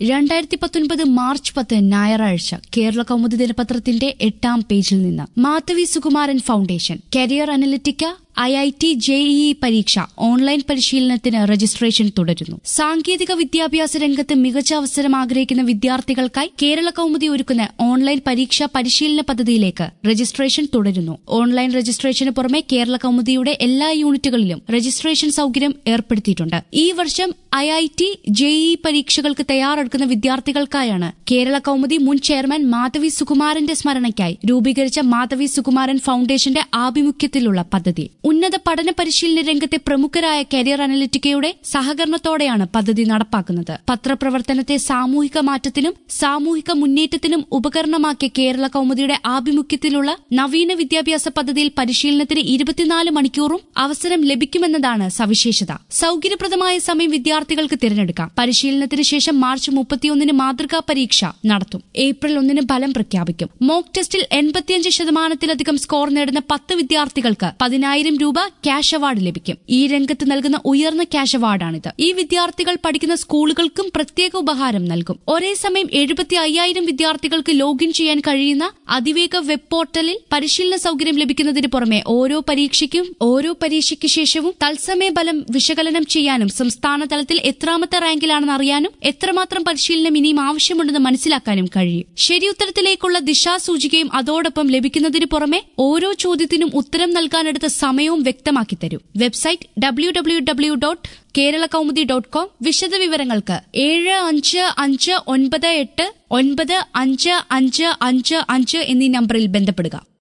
രണ്ടായിരത്തി പത്തൊൻപത് മാർച്ച് പത്ത് ഞായറാഴ്ച കേരള കൗമുദി ദിനപത്രത്തിന്റെ എട്ടാം പേജിൽ നിന്ന് Madhavi Sukumaran foundation career analytica I I T JEE പരീക്ഷ ഓൺലൈൻ പരിശീലനത്തിന് രജിസ്ട്രേഷൻ തുടരുന്നു സാങ്കേതിക വിദ്യാഭ്യാസ രംഗത്ത് മികച്ച അവസരം ആഗ്രഹിക്കുന്ന വിദ്യാർത്ഥികൾക്കായി കേരള കൗമുദി ഒരുക്കുന്ന ഓൺലൈൻ പരീക്ഷാ പരിശീലന പദ്ധതിയിലേക്ക് രജിസ്ട്രേഷൻ തുടരുന്നു ഓൺലൈൻ രജിസ്ട്രേഷന് പുറമെ കേരള കൗമുദിയുടെ എല്ലാ യൂണിറ്റുകളിലും രജിസ്ട്രേഷൻ സൌകര്യം ഏർപ്പെടുത്തിയിട്ടുണ്ട് ഈ വർഷം ഐ ഐ ടി ജെഇഇ പരീക്ഷകൾക്ക് തയ്യാറെടുക്കുന്ന വിദ്യാർത്ഥികൾക്കായാണ് കേരള കൗമുദി മുൻ ചെയർമാൻ മാധവി സുകുമാരന്റെ സ്മരണയ്ക്കായി രൂപീകരിച്ച മാധവി സുകുമാരൻ ഫൌണ്ടേഷന്റെ ആഭിമുഖ്യത്തിലുള്ള പദ്ധതി ഉന്നത പഠന പരിശീലന രംഗത്തെ പ്രമുഖരായ കരിയർ അനലിറ്റിക്കയുടെ സഹകരണത്തോടെയാണ് പദ്ധതി നടപ്പാക്കുന്നത് പത്രപ്രവർത്തനത്തെ സാമൂഹിക മാറ്റത്തിനും സാമൂഹിക മുന്നേറ്റത്തിനും ഉപകരണമാക്കിയ കേരള കൗമുദിയുടെ ആഭിമുഖ്യത്തിലുള്ള നവീന വിദ്യാഭ്യാസ പദ്ധതിയിൽ പരിശീലനത്തിന് ഇരുപത്തിനാല് മണിക്കൂറും അവസരം ലഭിക്കുമെന്നതാണ് സവിശേഷത സൌകര്യപ്രദമായ സമയം വിദ്യാർത്ഥികൾക്ക് തിരഞ്ഞെടുക്കാം പരിശീലനത്തിന് ശേഷം മാർച്ച് മുപ്പത്തിയൊന്നിന് മാതൃകാ പരീക്ഷ നടത്തും ഏപ്രിൽ ഒന്നിന് ഫലം പ്രഖ്യാപിക്കും മോക്ക് ടെസ്റ്റിൽ എൺപത്തിയഞ്ച് ശതമാനത്തിലധികം സ്കോർ നേടുന്ന പത്ത് വിദ്യാർത്ഥികൾക്ക് പതിനായിരം രൂപ ക്യാഷ് അവാർഡ് ലഭിക്കും ഈ രംഗത്ത് നൽകുന്ന ഉയർന്ന ക്യാഷ് അവാർഡാണിത് ഈ വിദ്യാർത്ഥികൾ പഠിക്കുന്ന സ്കൂളുകൾക്കും പ്രത്യേക ഉപഹാരം നൽകും ഒരേ സമയം എഴുപത്തി അയ്യായിരം വിദ്യാർത്ഥികൾക്ക് ലോഗിൻ ചെയ്യാൻ കഴിയുന്ന അതിവേഗ വെബ് പോർട്ടലിൽ പരിശീലന സൌകര്യം ലഭിക്കുന്നതിന് പുറമെ ഓരോ പരീക്ഷയ്ക്കും ഓരോ പരീക്ഷയ്ക്ക് ശേഷവും തത്സമയ ഫലം വിശകലനം ചെയ്യാനും സംസ്ഥാന തലത്തിൽ എത്രാമത്തെ റാങ്കിലാണെന്ന് അറിയാനും എത്രമാത്രം പരിശീലനം ഇനിയും ആവശ്യമുണ്ടെന്ന് മനസ്സിലാക്കാനും കഴിയും ശരിയുത്തരത്തിലേക്കുള്ള ദിശാസൂചികയും അതോടൊപ്പം ലഭിക്കുന്നതിന് പുറമെ ഓരോ ചോദ്യത്തിനും ഉത്തരം നൽകാനെടുത്ത സമയവും വ്യക്തമാക്കി തരും website W W W dot Kerala Kaumudi dot com വിശദവിവരങ്ങൾക്ക് ഏഴ് അഞ്ച് അഞ്ച് ഒൻപത് എട്ട് ഒൻപത് അഞ്ച് അഞ്ച് അഞ്ച് അഞ്ച് എന്നീ നമ്പറിൽ ബന്ധപ്പെടുക